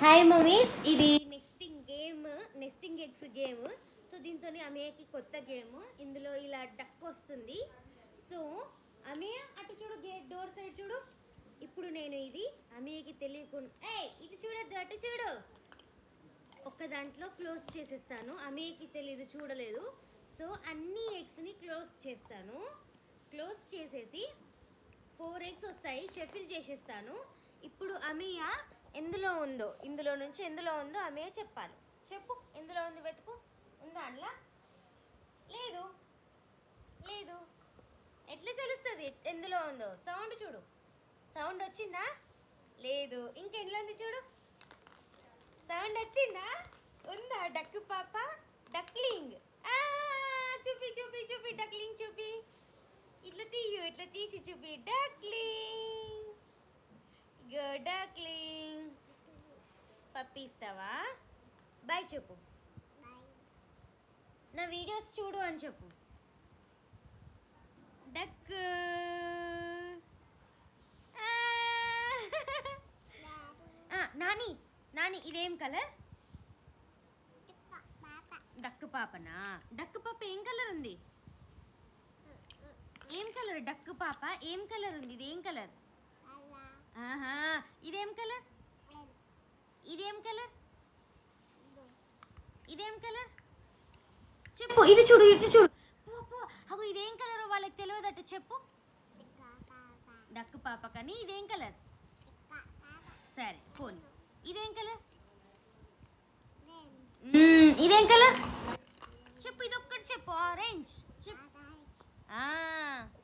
Hi mummies ఇది nesting game nesting eggs game so దీంతో అమేయకి కొత్త గేమ్ ఇందులో ఇలా డక్ వస్తుంది సో అమేయ అటు చూడు గేట్ డోర్ సైడ్ చూడు ఇప్పుడు నేను ఇది అమేయకి తెలియకుండా ఏ ఇటు చూడద్దు అటు చూడు ఒక్క దాంట్లో క్లోజ్ చేసేస్తాను అమేయకి తెలీదు చూడలేదు సో అన్ని ఎగ్స్ని క్లోజ్ చేస్తాను క్లోజ్ చేసేసి ఫోర్ ఎగ్స్ వస్తాయి షెఫిల్ చేసేస్తాను ఇప్పుడు అమీయ ఎందులో ఉందో ఇందులో నుంచి ఎందులో ఉందో అమీయ చెప్పాలి చెప్పు ఎందులో ఉంది వెతుకు ఉందా అందులో లేదు లేదు ఎట్లా తెలుస్తుంది ఎందులో ఉందో సౌండ్ చూడు సౌండ్ వచ్చిందా లేదు ఇంకెంట్లో ఉంది చూడు సౌండ్ వచ్చిందా ఉందా డక్కు పాప డక్లింగ్ ఆ, చూపి చూపి చూపి డక్లింగ్ చూపి ఇట్లా తీయు ఇట్లా తీసి చూపి డక్లింగ్ గో డక్లింగ్ పప్పి ఇస్తావా బాయ్ చెప్పు నా వీడియోస్ చూడు అని చెప్పు డక్ ఆ, నాని నాని ఇదేం కలర్ డక్కు పాపనా డక్కు పాప ఏం కలర్ ఉంది ఏం కలర్ డక్కు పాప ఏం కలర్ ఉంది ఇది ఏం కలర్ ఆహా ఇదేం కలర్ ఇదేం కలర్ ఇదేం కలర్ చెప్పు ఇది చూడు ఇటు చూడు పో, పో. అగో ఇదేం కలర్ వాళ్ళకి తెలియదట చెప్పు డక్కు పాప కానీ ఇదేం కలర్ సరే పోనీ ఇదేం కలర్ మ్మ్, ఇదేం కలర్ చెప్పు ఇది ఒక్కటి చెప్పు ఆరెంజ్ చెప్పు ఆ,